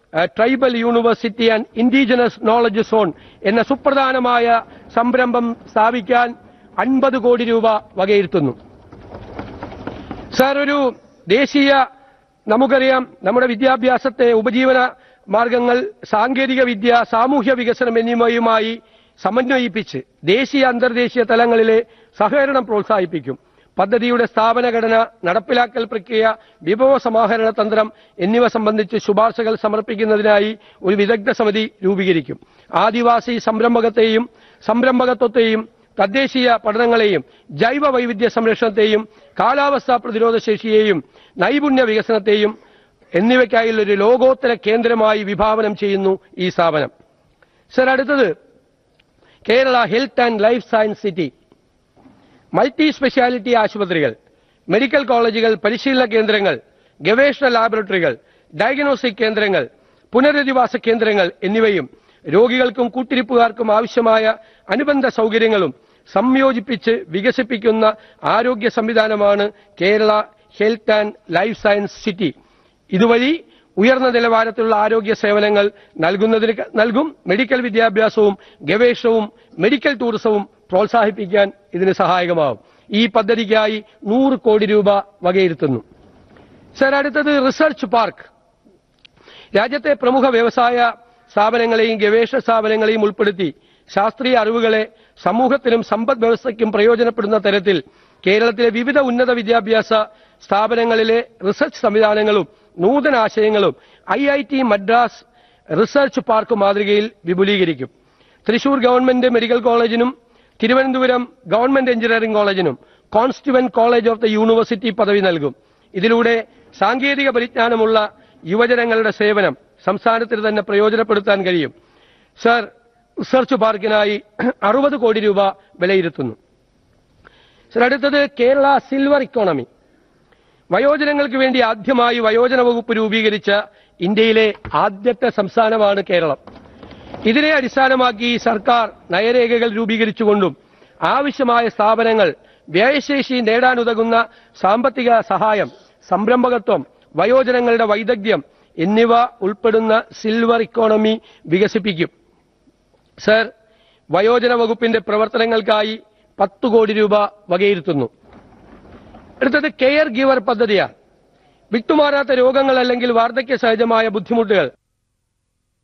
tribal university and indigenous knowledge zone എന്ന സുപ്രധാനമായ സംരംഭം സ്ഥാപിക്കാൻ അൻപത് കോടി രൂപ വകയിരുത്തുന്നു സാർ ഒരു ദേശീയ നമുക്കറിയാം നമ്മുടെ വിദ്യാഭ്യാസത്തെ ഉപജീവന മാർഗങ്ങൾ സാങ്കേതിക വിദ്യ സാമൂഹ്യ വികസനം എന്നിവയുമായി സമന്വയിപ്പിച്ച് ദേശീയ അന്തർദേശീയ തലങ്ങളിലെ സഹകരണം പ്രോത്സാഹിപ്പിക്കും പദ്ധതിയുടെ സ്ഥാപനഘടന നടപ്പിലാക്കൽ പ്രക്രിയ വിഭവ സമാഹരണ തന്ത്രം എന്നിവ സംബന്ധിച്ച് ശുപാർശകൾ സമർപ്പിക്കുന്നതിനായി ഒരു വിദഗ്ധ സമിതി രൂപീകരിക്കും ആദിവാസി സംരംഭകത്തെയും സംരംഭകത്വത്തെയും തദ്ദേശീയ പഠനങ്ങളെയും ജൈവ വൈവിധ്യ സംരക്ഷണത്തെയും കാലാവസ്ഥാ പ്രതിരോധ ശേഷിയെയും നൈപുണ്യ വികസനത്തെയും എന്നിവയ്ക്കായുള്ള ഒരു ലോകോത്തര കേന്ദ്രമായി വിഭാവനം ചെയ്യുന്നു ഈ സ്ഥാപനം സർ അടുത്തത് Kerala health and life science city multi speciality ആശുപത്രികൾ മെഡിക്കൽ കോളേജുകൾ പരിശീലന കേന്ദ്രങ്ങൾ ഗവേഷണ ലാബറട്ടറികൾ ഡയഗ്നോസ്റ്റിക് കേന്ദ്രങ്ങൾ പുനരധിവാസ കേന്ദ്രങ്ങൾ എന്നിവയും രോഗികൾക്കും കൂട്ടിരിപ്പുകാർക്കും ആവശ്യമായ അനുബന്ധ സൗകര്യങ്ങളും സംയോജിപ്പിച്ച് വികസിപ്പിക്കുന്ന ആരോഗ്യ സംവിധാനമാണ് Kerala health and life science city ഇതുവഴി ഉയർന്ന നിലവാരത്തിലുള്ള ആരോഗ്യ സേവനങ്ങൾ നൽകുന്നതിന് ക- നൽകും മെഡിക്കൽ വിദ്യാഭ്യാസവും ഗവേഷണവും മെഡിക്കൽ ടൂറിസവും പ്രോത്സാഹിപ്പിക്കാൻ ഇതിന് സഹായകമാവും ഈ പദ്ധതിക്കായി നൂറ് കോടി രൂപ വകയിരുത്തുന്നു സർ അടുത്തത് റിസർച്ച് പാർക്ക് രാജ്യത്തെ പ്രമുഖ വ്യവസായ സ്ഥാപനങ്ങളെയും ഗവേഷണ സ്ഥാപനങ്ങളെയും ഉൾപ്പെടുത്തി ശാസ്ത്രീയ അറിവുകളെ സമൂഹത്തിനും സമ്പദ് വ്യവസ്ഥയ്ക്കും പ്രയോജനപ്പെടുന്ന തരത്തിൽ കേരളത്തിലെ വിവിധ ഉന്നത വിദ്യാഭ്യാസ സ്ഥാപനങ്ങളിലെ റിസർച്ച് സംവിധാനങ്ങളും നൂതന ആശയങ്ങളും I I T Madras research park മാതൃകയിൽ വിപുലീകരിക്കും തൃശൂർ ഗവൺമെന്റ് മെഡിക്കൽ കോളേജിനും തിരുവനന്തപുരം ഗവൺമെന്റ് എഞ്ചിനീയറിംഗ് കോളേജിനും constituent college of the university പദവി നൽകും ഇതിലൂടെ സാങ്കേതിക പരിജ്ഞാനമുള്ള യുവജനങ്ങളുടെ സേവനം സംസ്ഥാനത്തിന് തന്നെ പ്രയോജനപ്പെടുത്താൻ കഴിയും സർ റിസർച്ച് പാർക്കിനായി അറുപത് കോടി രൂപ വിലയിരുത്തുന്നു സർ അടുത്തത് കേരള സിൽവർ ഇക്കോണമി വയോജനങ്ങൾക്ക് വേണ്ടി ആദ്യമായി വയോജന വകുപ്പ് രൂപീകരിച്ച ഇന്ത്യയിലെ ആദ്യത്തെ സംസ്ഥാനമാണ് കേരളം ഇതിനെ അടിസ്ഥാനമാക്കി സർക്കാർ നയരേഖകൾ രൂപീകരിച്ചുകൊണ്ടും ആവശ്യമായ സ്ഥാപനങ്ങൾ വ്യയശേഷി നേടാനുതകുന്ന സാമ്പത്തിക സഹായം സംരംഭകത്വം വയോജനങ്ങളുടെ വൈദഗ്ധ്യം എന്നിവ ഉൾപ്പെടുന്ന സിൽവർ ഇക്കോണമി വികസിപ്പിക്കും സർ വയോജന വകുപ്പിന്റെ പ്രവർത്തനങ്ങൾക്കായി പത്ത് കോടി രൂപ വകയിരുത്തുന്നു അടുത്തത് കെയർ ഗിവർ പദ്ധതിയാണ് വിട്ടുമാറാത്ത രോഗങ്ങൾ അല്ലെങ്കിൽ വാർദ്ധക്യ സഹജമായ ബുദ്ധിമുട്ടുകൾ